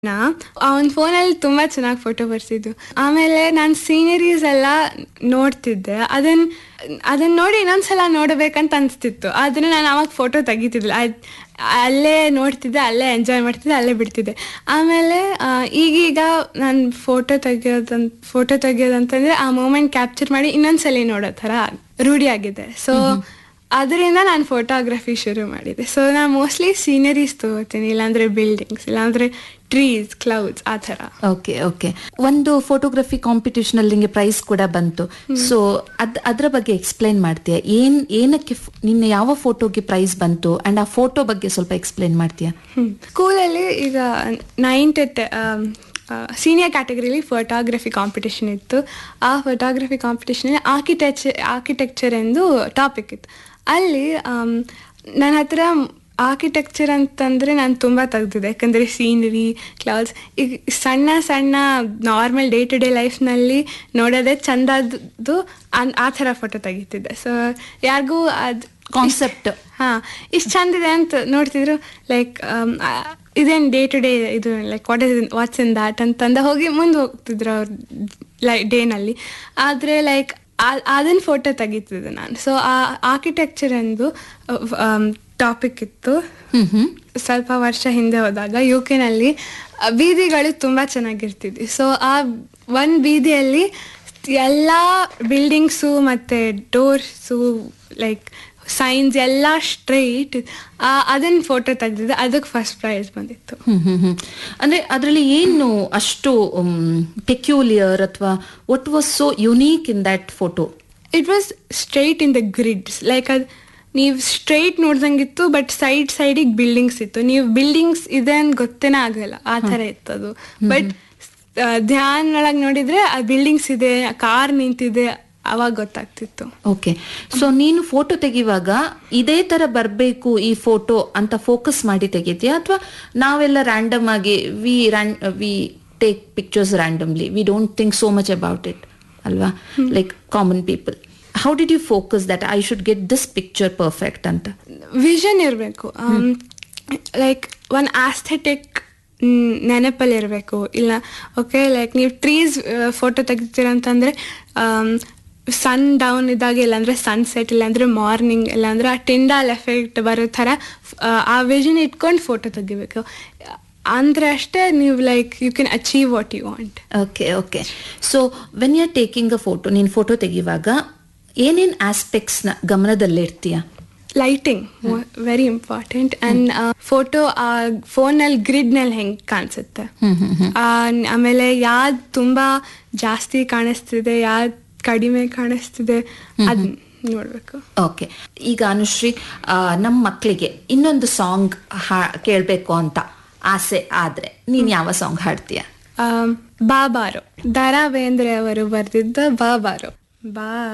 ನಾ ಅವನ ಫೋನಲ್ಲಿ ತುಂಬಾ ಚೆನ್ನಾಗಿ ಫೋಟೋ ಬರ್ಸಿದ್ದು ಆಮೇಲೆ ನಾನು ಸೀನರೀಸ್ ಎಲ್ಲ ನೋಡ್ತಿದ್ದೆ ಅದನ್ನ ಅದನ್ನ ನೋಡಿ ಇನ್ನೊಂದ್ಸಲ ನೋಡಬೇಕಂತ ಅನಿಸ್ತಿತ್ತು ಆದ್ರೆ ನಾನು ಅವಾಗ ಫೋಟೋ ತೆಗಿತಿದ್ದಿಲ್ಲ ಅದ್- ಅಲ್ಲೇ ನೋಡ್ತಿದ್ದೆ ಅಲ್ಲೇ ಎಂಜಾಯ್ ಮಾಡ್ತಿದ್ದೆ ಅಲ್ಲೇ ಬಿಡ್ತಿದ್ದೆ ಆಮೇಲೆ ಆ, ಈಗೀಗ ನಾನು ಫೋಟೋ ತೆಗಿಯೋದಂತ ಫೋಟೋ ತೆಗಿಯೋದಂತಂದ್ರೆ ಆ ಮೂಮೆಂಟ್ ಕ್ಯಾಪ್ಚರ್ ಮಾಡಿ ಇನ್ನೊಂದ್ಸಲಿ ನೋಡೋ ಥರ ರೂಢಿ ಆಗಿದೆ ಸೊ ಅದರಿಂದ ನಾನು ಫೋಟೋಗ್ರಫಿ ಶುರು ಮಾಡಿದೆ ಸೊ ನಾನು ಮೋಸ್ಟ್ಲಿ ಸೀನರೀಸ್ ತಗೋತೀನಿ ಇಲ್ಲಾಂದ್ರೆ ಬಿಲ್ಡಿಂಗ್ಸ್ ಇಲ್ಲಾಂದ್ರೆ ಟ್ರೀಸ್ ಕ್ಲೌಡ್ಸ್ ಆ ಥರ ಓಕೆ ಓಕೆ ಒಂದು ಫೋಟೋಗ್ರಫಿ ಕಾಂಪಿಟೇಷನ್ ಅಲ್ಲಿ ನಿಂಗೆ ಪ್ರೈಸ್ ಕೂಡ ಬಂತು ಸೊ ಅದ್ ಅದ್ರ ಬಗ್ಗೆ ಎಕ್ಸ್ಪ್ಲೈನ್ ಮಾಡ್ತೀಯಾ ಏನ್ ಏನಕ್ಕೆ ಫ್- ನಿನ್ನೆ ಯಾವ ಫೋಟೋಗೆ ಪ್ರೈಸ್ ಬಂತು ಅಂಡ್ ಆ ಫೋಟೋ ಬಗ್ಗೆ ಸ್ವಲ್ಪ ಎಕ್ಸ್ಪ್ಲೈನ್ ಮಾಡ್ತೀಯಾ ಸ್ಕೂಲಲ್ಲಿ ಈಗ ನೈನ್ತ್ ಸೀನಿಯರ್ ಕ್ಯಾಟಗರಿಲಿ ಫೋಟೋಗ್ರಫಿ ಕಾಂಪಿಟೇಷನ್ ಇತ್ತು ಆ ಫೋಟೋಗ್ರಫಿ ಕಾಂಪಿಟೇಷನಲ್ಲಿ ಆರ್ಕಿಟೆಕ್ಚರ್ ಆರ್ಕಿಟೆಕ್ಚರ್ ಎಂದು ಟಾಪಿಕ್ ಇತ್ತು ಅಲ್ಲಿ ಆಮ್, ನನ್ನ ಹತ್ರ ಆರ್ಕಿಟೆಕ್ಚರ್ ಅಂತಂದರೆ ನಾನು ತುಂಬ ತೆಗ್ದಿದ್ದೆ ಯಾಕಂದರೆ ಸೀನರಿ ಕ್ಲೌಡ್ಸ್ ಈಗ ಸಣ್ಣ ಸಣ್ಣ ನಾರ್ಮಲ್ ಡೇ ಟು ಡೇ ಲೈಫ್ನಲ್ಲಿ ನೋಡೋದೇ ಚಂದದ್ದು ಅನ್- ಆ ಥರ ಫೋಟೋ ತೆಗಿತಿದ್ದೆ ಸೊ ಯಾರಿಗೂ ಅದು ಕಾನ್ಸೆಪ್ಟ್ ಹಾ ಇಷ್ಟು ಚಂದಿದೆ ಅಂತ ನೋಡ್ತಿದ್ರು ಲೈಕ್ ಇದೇನು ಡೇ ಟು ಡೇ ಇದು like what is what's in that ಅಂತಂದ ಹೋಗಿ ಮುಂದೆ ಹೋಗ್ತಿದ್ರು ಅವ್ರ ಲೈ ಡೇನಲ್ಲಿ ಆದರೆ ಲೈಕ್ ಅದನ್ನ ಫೋಟೋ ತೆಗಿತಿದ್ದೆ ನಾನು ಸೊ ಆ ಆರ್ಕಿಟೆಕ್ಚರ್ ಎಂದು ಟಾಪಿಕ್ ಇತ್ತು ಹ್ಮ್ ಹ್ಮ್ ಸ್ವಲ್ಪ ವರ್ಷ ಹಿಂದೆ ಹೋದಾಗ ಯು ಕೆನಲ್ಲಿ ಬೀದಿಗಳು ತುಂಬ ಚೆನ್ನಾಗಿರ್ತಿದ್ವಿ ಸೊ ಆ ಒಂದು ಬೀದಿಯಲ್ಲಿ ಎಲ್ಲ ಬಿಲ್ಡಿಂಗ್ಸು ಮತ್ತು ಡೋರ್ಸು ಲೈಕ್ ಸೈನ್ಸ್ ಎಲ್ಲ ಸ್ಟ್ರೈಟ್ ಅದನ್ನ ಫೋಟೋ ತೆಗೆದಿದ್ದೆ ಅದಕ್ಕೆ ಫಸ್ಟ್ ಪ್ರೈಸ್ ಬಂದಿತ್ತು ಹ್ಮ್ ಹ್ಮ್ ಹ್ಮ್ ಅಂದ್ರೆ ಅದರಲ್ಲಿ ಏನು ಅಷ್ಟು ಪೆಕ್ಯೂಲಿಯರ್ ಅಥವಾ what was so unique in that photo it was straight in the grids like ಅದು ನೀವು ಸ್ಟ್ರೈಟ್ ನೋಡ್ದಂಗಿತ್ತು ಬಟ್ ಸೈಡ್ ಸೈಡಿಗೆ ಬಿಲ್ಡಿಂಗ್ಸ್ ಇತ್ತು ನೀವು ಬಿಲ್ಡಿಂಗ್ಸ್ ಇದೆ ಅಂತ ಗೊತ್ತೇನೇ ಆಗಲ್ಲ ಆ ಥರ ಇತ್ತು ಅದು ಬಟ್ ಧ್ಯಾನ್ ಒಳಗೆ ನೋಡಿದ್ರೆ ಆ ಬಿಲ್ಡಿಂಗ್ಸ್ ಇದೆ ಕಾರ್ ನಿಂತಿದೆ ಅವಾಗ ಗೊತ್ತಾಗ್ತಿತ್ತು ಓಕೆ ಸೊ ನೀನು ಫೋಟೋ ತೆಗಿವಾಗ ಇದೇ ತರ ಬರಬೇಕು ಈ ಫೋಟೋ ಅಂತ ಫೋಕಸ್ ಮಾಡಿ ತೆಗಿತೀಯಾ ಅಥವಾ ನಾವೆಲ್ಲ ರ್ಯಾಂಡಮ್ ಆಗಿ we we take pictures randomly we don't think so much about it ಅಲ್ವಾ like common people how did you focus that I should get this picture perfect ಅಂತ ವಿಷನ್ ಇರಬೇಕು ಲೈಕ್ ಒನ್ ಆಸ್ಥೆಟಿಕ್ ನೆನಪಲ್ಲಿ ಇರಬೇಕು ಇಲ್ಲ okay like ನೀವು trees photo ತೆಗಿತೀರ ಅಂತಂದರೆ sun down ಇದ್ದಾಗ ಇಲ್ಲಾಂದರೆ ಸನ್ಸೆಟ್ ಇಲ್ಲಾಂದರೆ ಮಾರ್ನಿಂಗ್ ಇಲ್ಲಾಂದ್ರೆ ಆ ಟಿಂಡಾಲ್ ಎಫೆಕ್ಟ್ ಬರೋ ಥರ ಆ, ಆ ವಿಷನ್ ಇಟ್ಕೊಂಡು ಫೋಟೋ ತೆಗಿಬೇಕು ಅಂದರೆ ಅಷ್ಟೇ ನೀವು like you can achieve what you want okay okay so when you are taking a photo ನೀನು ಫೋಟೋ ತೆಗಿವಾಗ ಏನೇನು ಆಸ್ಪೆಕ್ಟ್ಸ್ನ ಗಮನದಲ್ಲಿಡ್ತೀಯಾ lighting very important and photo ಆ ಫೋನಲ್ಲಿ ಗ್ರಿಡ್ನಲ್ಲಿ ಹೆಂಗೆ ಕಾಣಿಸುತ್ತೆ ಹ್ಮ್ ಹ್ಮ್ ಹ್ಮ್ ಆ, ಆಮೇಲೆ ಯಾವ್ದು ತುಂಬಾ ಜಾಸ್ತಿ ಕಾಣಿಸ್ತಿದೆ ಯಾವ್ದು ಕಡಿಮೆ ಕಾಣಿಸ್ತಿದೆ ಅದ್ ನೋಡ್ಬೇಕು ಓಕೆ ಈಗ ಅನುಶ್ರೀ ಆ, ನಮ್ಮ ಮಕ್ಕಳಿಗೆ ಇನ್ನೊಂದು ಸಾಂಗ್ ಹಾ ಕೇಳಬೇಕು ಅಂತ ಆಸೆ ಆದ್ರೆ ನೀನ್ ಯಾವ ಸಾಂಗ್ ಹಾಡ್ತೀಯ ಆಮ್, ಬಾಬಾರೋ ದರಾ ಬೇಂದ್ರೆ ಅವರು ಬರೆದಿದ್ದ ಬಾಬಾರೋ ಬಾ